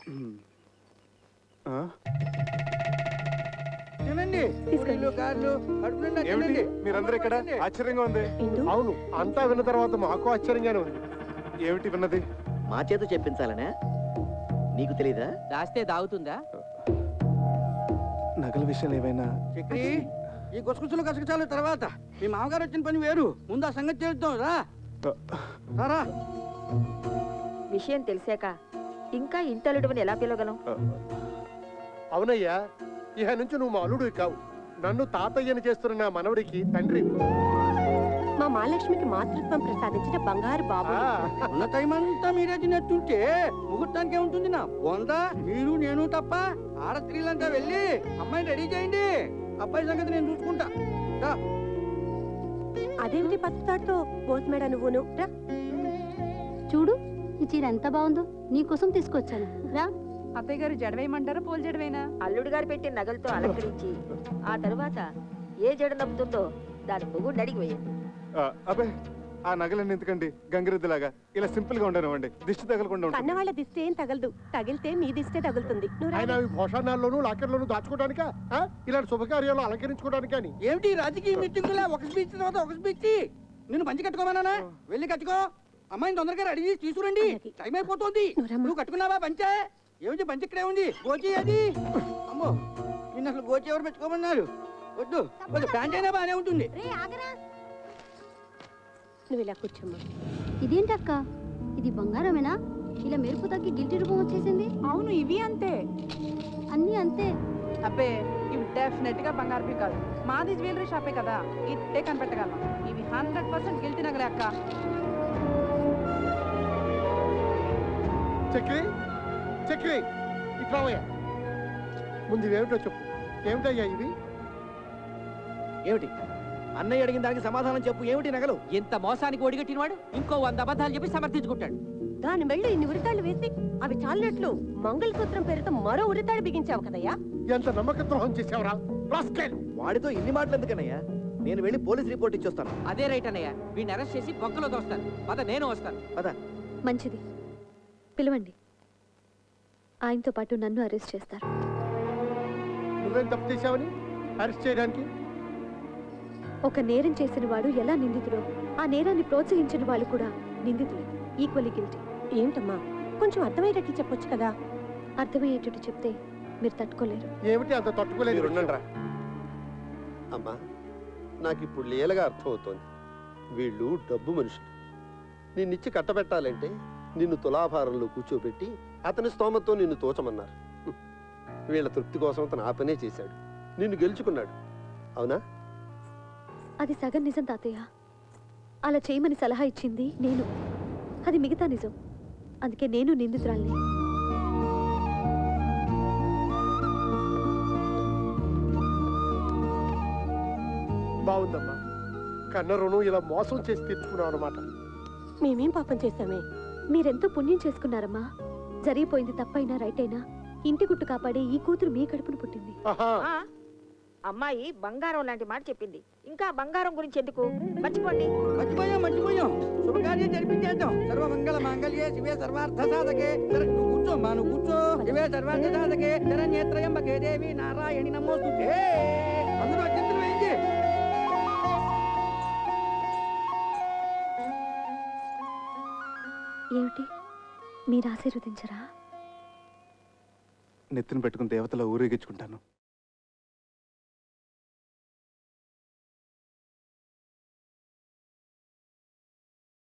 ఆ? తినండి తీసుకోండి. పూరీలు గారెలు కడుపు నిండా ఏమిటి తినండి మీరందరూ ఇక్కడ ఆశ్చర్యంగా ఉంది ఇందు అవును అంతా విన్న తర్వాత మాకు ఆశ్చర్యంగానే ఉంది ఏమిటి విన్నది మా చేత చెప్పించాలనే నీకు తెలీదా దాస్తే దాగుతుందా నగల విషయాలు ఏవైనా చక్రి ఈ గుసగుసలు గసగసాలు తర్వాత మీ మామగారు వచ్చిన పని వేరు ముందు ఆ సంగతి చేద్దాం రా రారా విషయం తెలిసాక ఇంకా ఇంటలుడువని ఎలా పిలవగలం అవునయ్యా ఇహ నుంచి నువ్వు మా అల్లుడు కావు నన్ను తాతయ్యని చేస్తున్న నా మనవడికి తండ్రి మా మహాలక్ష్మికి మాతృత్వం ప్రసాదించిన బంగారు బాబు ఆ, ఉన్న టైం అంతా మీరే తినేస్తుంటే ముహూర్తానికి ఏముంటుంది నా వందా మీరు నేను తప్ప ఆడ స్త్రీలంతా వెళ్ళి అమ్మాయిని రెడీ చేయండి అబ్బాయి సంగతి నేను చూసుకుంటా రా. అదేమిటి పసుతాడుతో పోస్మేడ నువ్వును రా చూడు ఈ చీర ఎంత బాగుందో నీకోసం తీసుకొచ్చాను రా అత్తయ్య గారు జడవేయమంటారా పూల జడవేనా అల్లుడు గారు పెట్టిన నగలతో అలంకరించి ఆ తరువాత ఏ జడ నప్పుతుందో దాని మొగుడు అడిగి వేయండి ఆ, అబ్బే ఆ నగలన్నీ ఎందుకండి గంగిరెద్దులాగా ఇలా సింపుల్ గా ఉండనివ్వండి దిష్టి తగలకుండా ఉంటుంది కన్నవాళ్ళ దిష్టి ఏం తగలదు తగిలితే మీ దిష్టే తగులుతుంది నువ్వు రా. ఆయన అవి భోషణాల్లోనూ లాకర్లోనూ దాచుకోవడానికా ఆ? ఇలాంటి శుభకార్యాలు అలంకరించుకోవడానికా అని ఏమిటి ఈ రాజకీయ మీటింగులా ఒక స్పీచ్ తర్వాత ఒక స్పీచ్ నిన్ను మంచి కట్టుకోమన్నానా వెళ్ళి కట్టుకో అమ్మాయిని తొందరగా రెడీ చేసి తీసుకురండి అలాగే. టైం అయిపోతుంది నువ్వు రమ్మా. నువ్వు కట్టుకున్నావా పంచే ఏమిటి పంచి ఇక్కడే ఉంది గోచి అది అమ్మో నిన్ను అసలు గోచి ఎవరు పెట్టుకోమన్నారు వద్దు వద్దు ప్యాంట్ అయినా బాగానే ఉంటుంది నువ్వు ఇలా కూర్చోమ్మా ఇదేంటక్క ఇది బంగారమేనా ఇలా మెరుపు తగ్గి గిల్టి రూపం వచ్చేసింది అవును ఇవి అంతే అన్నీ అంతే అబ్బే ఇవి డెఫినెట్ గా బంగారు కాదు మాది జ్యువెలరీ షాపే కదా ఇట్టే కనిపెట్టగలం ఇవి హండ్రెడ్ పర్సెంట్ గిల్టీ నగలే అక్క చక్రి చక్రి ఇట్లావయ్యా ముందు ఇవేమిటో చెప్పు ఏమిటయ్యా ఇవి ఏమిటి అన్నయ్య అడిగిన దానికి సమాధానం చెప్పు ఏమిటి నగలు ఇంత మోసానికి ఒడిగట్టినవాడు ఇంకో వంద అబద్ధాలు చెప్పి సమర్థించుకుంటాడు దాని మెళ్ళు ఇన్ని ఉరితాళ్ళు వేసి అవి చాలినట్లు మంగళసూత్రం పేరుతో మరో ఉరితాడు బిగించావు కదయ్యా ఎంత నమ్మక ద్రోహం చేసావురా రాస్కెల్. వాడితో ఇన్ని మాటలు ఎందుకన్నయ్యా నేను వెళ్ళి పోలీస్ రిపోర్ట్ ఇచ్చొస్తాను అదే రైట్ అన్నయ్య వీడిని అరెస్ట్ చేసి బొక్కలో తోస్తాను పద నేను వస్తాను పద మంచిది పిలవండి ఆయనతో పాటు నన్ను అరెస్ట్ చేస్తారు నువ్వేం తప్పు చేశావని అరెస్ట్ చేయడానికి ఒక నేరం చేసిన వాడు ఎలా నిందితుడో ఆ నేరాన్ని ప్రోత్సహించిన వాళ్ళు కూడా నిందితులే ఈక్వల్లీ గిల్టీ ఏమిటమ్మా కొంచెం అర్థమయ్యేటట్లు చెప్పొచ్చు కదా అర్థమయ్యేటట్టు చెప్తే మీరు తట్టుకోలేరు ఏమిటి అంత తట్టుకోలేదు మీరుండండిరా. అమ్మా నాకు ఇప్పుడు లీలగా అర్థమవుతోంది వీళ్ళు డబ్బు మనుషులు నిన్నిచ్చి కట్టబెట్టాలంటే నిన్ను తులాభారంలో కూర్చోబెట్టి అతని స్తోమతో నిన్ను తోచమన్నారు హ్మ్. వీళ్ళ తృప్తి కోసం అతను ఆ పనే చేశాడు నిన్ను గెలుచుకున్నాడు అవునా అది సగం నిజం తాతయ్య అలా చేయమని సలహా ఇచ్చింది నేను అది మిగతా నిజం అందుకే నేను నిందితురాల్ని బాగుందమ్మా కన్న రుణం ఇలా మోసం చేసి తీర్చుకున్నావు అనమాట మేమేం పాపం చేశామే మీరెంతో పుణ్యం చేసుకున్నారమ్మా జరిగిపోయింది తప్పైనా రైట్ అయినా ఇంటి గుట్టు కాపాడే ఈ కూతురు మీ కడుపును పుట్టింది ఆహా అమ్మాయి బంగారం లాంటి మాట చెప్పింది ఇంకా బంగారం గురించి ఎందుకు మర్చిపోండి మర్చిపోయాం మర్చిపోయాం శుభకార్యం జరిపించేద్దాం సర్వ మంగళ మాంగళ్యే శివే సర్వార్థ సాధకే సరే నువ్వు కూర్చో మా నువ్వు కూర్చో శివే సర్వార్థ సాధకే శరణ్యేత్రయంబకే దేవి నారాయణి నమోస్తుతే అందరూ అత్యంతలు వేయండి ఏమిటి మీరు ఆశీర్వదించరా నెత్తిన పెట్టుకుని దేవతల ఊరేగించుకుంటాను